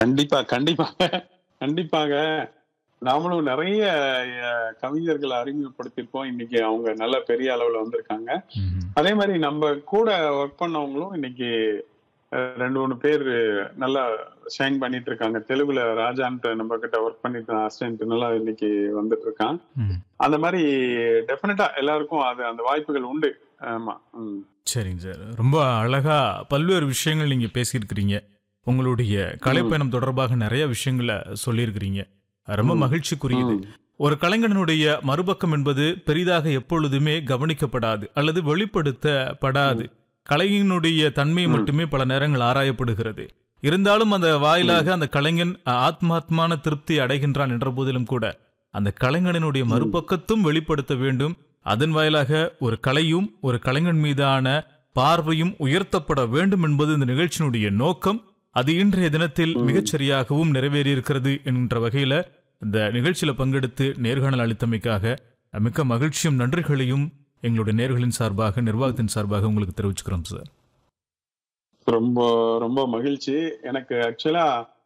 கண்டிப்பா கண்டிப்பாக கண்டிப்பாக நாமளும் நிறைய அஹ், கவிஞர்களை அறிமுகப்படுத்தியிருக்கோம் இன்னைக்கு அவங்க நல்ல பெரிய அளவுல வந்திருக்காங்க ம்ஹும். அதே மாதிரி நம்ம கூட ஒர்க் பண்ணவங்களும் இன்னைக்கு அஹ், ரெண்டு மூணு பேர் நல்லா ஷைன் பண்ணிட்டு இருக்காங்க தெலுங்குல ராஜான்ட்டு நம்ம கிட்ட ஒர்க் பண்ணிட்டு அசிஸ்டன்ட் நல்லா இன்னைக்கு வந்துட்டு இருக்கான் ம். அந்த மாதிரி டெஃபினட்டா எல்லாருக்கும் அது அந்த வாய்ப்புகள் உண்டு ஆமா ம் சரிங்க சார் ரொம்ப அழகா பல்வேறு விஷயங்கள் நீங்க பேசியிருக்கிறீங்க உங்களுடைய கலைப்பயணம் தொடர்பாக நிறைய விஷயங்களை சொல்லியிருக்கிறீங்க ரொம்ப ம். மகிழ்ச்சிக்குரியது ம். ஒரு கலைஞனுடைய மறுபக்கம் என்பது பெரிதாக எப்பொழுதுமே கவனிக்கப்படாது அல்லது வெளிப்படுத்தப்படாது கலைஞனுடைய தன்மை ம். மட்டுமே பல நேரங்கள் ஆராயப்படுகிறது இருந்தாலும் அந்த வாயிலாக அந்த கலைஞன் ஆத்மாத்மான திருப்தி அடைகின்றான் என்ற போதிலும் கூட அந்த கலைஞனினுடைய மறுபக்கத்தும் வெளிப்படுத்த வேண்டும் அதன் வாயிலாக ஒரு கலையும் ஒரு கலைஞன் மீதான பார்வையும் உயர்த்தப்பட வேண்டும் என்பது இந்த நிகழ்ச்சியினுடைய நோக்கம் அது இன்றைய தினத்தில் ம். மிகச்சரியாகவும் நிறைவேறியிருக்கிறது என்ற வகையில இந்த நிகழ்ச்சியில பங்கெடுத்து நேர்காணல் அளித்தமைக்காக மிக்க மகிழ்ச்சியும் நன்றிகளையும் எங்களுடைய நேர்களின் சார்பாக நிர்வாகத்தின் சார்பாக உங்களுக்கு தெரிவிச்சுக்கிறோம் சார் ரொம்ப ரொம்ப மகிழ்ச்சி எனக்கு ஆக்சுவலா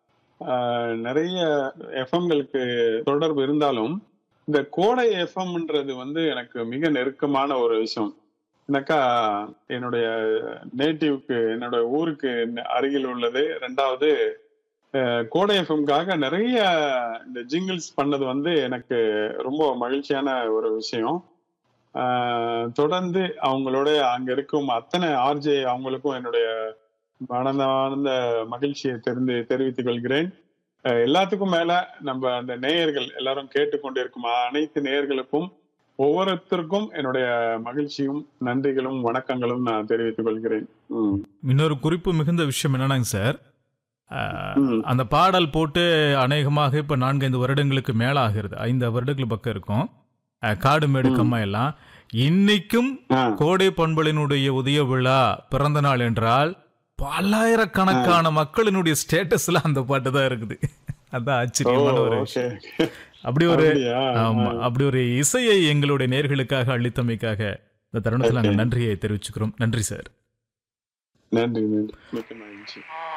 நிறைய எஃப்எம்களுக்கு தொடர்பு இருந்தாலும் இந்த கோடை எஃப்எம்ன்றது வந்து எனக்கு மிக நெருக்கமான ஒரு விஷயம் எனக்கா என்னுடைய நேட்டிவ்க்கு என்னோட ஊருக்கு அருகில் உள்ளது ரெண்டாவது அஹ், கோடை எஃப்எம்காக நிறைய இந்த ஜிங்கிள்ஸ் பண்ணது வந்து எனக்கு ரொம்ப மகிழ்ச்சியான ஒரு விஷயம் ஆஹ் தொடர்ந்து அவங்களோட அங்க இருக்கும் அத்தனை ஆர்ஜே அவங்களுக்கும் என்னுடைய மனதார்ந்த மகிழ்ச்சியை தெரிந்து தெரிவித்துக் கொள்கிறேன் அஹ் எல்லாத்துக்கும் மேல நம்ம அந்த நேயர்கள் எல்லாரும் கேட்டுக்கொண்டிருக்கும் அனைத்து நேயர்களுக்கும் ஒவ்வொருத்தருக்கும் என்னுடைய மகிழ்ச்சியும் நன்றிகளும் வணக்கங்களும் நான் தெரிவித்துக் கொள்கிறேன் ம். இன்னொரு குறிப்பு மிகுந்த விஷயம் என்னன்னாங்க சார் அஹ், ம். அந்த பாடல் போட்டு அநேகமாக இப்ப நான்கைந்து வருடங்களுக்கு மேல ஆகிறது ஐந்து வருடங்கள் பக்கம் இருக்கும் அஹ், காடு மேடு ம். கம்மா எல்லாம் இன்னைக்கும் ஆ, கோடை பண்பலினுடைய உதய விழா பிறந்த நாள் என்றால் பல்லாயிரக்கணக்கான மக்களினுடைய ஸ்டேட்டஸ்ல அந்த பாட்டு தான் இருக்குது அதான் ஓ, ஆச்சரியமான ஒரு விஷயம் ஓகே அப்படி ஒரு அப்படியா? ஆமா அப்படி ஒரு இசையை எங்களுடைய நேர்களுக்காக அளித்தமைக்காக இந்த தருணத்தில் நாங்கள் Okay. நன்றியை தெரிவிச்சுக்கிறோம் நன்றி சார் நன்றி நன்றி மிக்க மகிழ்ச்சி